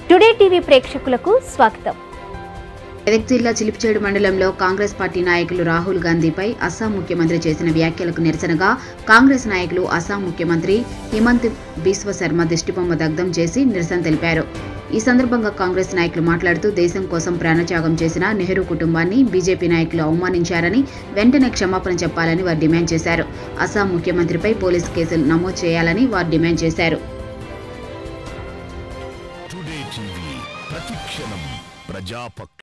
today TV ప్రేక్షకులకు స్వాగతం మెదక్ జిల్లా చిలిపిచేడు మండలంలో కాంగ్రెస్ పార్టీ నాయకులు రాహుల్ గాంధీపై అస్సాం ముఖ్యమంత్రి చేసిన వ్యాఖ్యలకు నిరసనగా కాంగ్రెస్ నాయకులు అస్సాం ముఖ్యమంత్రి హిమంత్ బిశ్వ శర్మ దిష్టిబొమ్మ దగ్ధం చేసి నిరసన తెలిపారు ఈ సందర్భంగా కాంగ్రెస్ నాయకులు మాట్లాడుతూ దేశం కోసం ప్రాణత్యాగం చేసిన నెహ్రూ కుటుంబాన్ని బీజేపీ నాయకులు అవమానించారని వెంటనే క్షమాపణ చెప్పాలని వారు డిమాండ్ చేశారు అస్సాం ముఖ్యమంత్రిపై పోలీసు కేసులు నమోదు చేయాలని వారు డిమాండ్ చేశారు టుడే టీవీ ప్రతిక్షణం ప్రజాపక్ష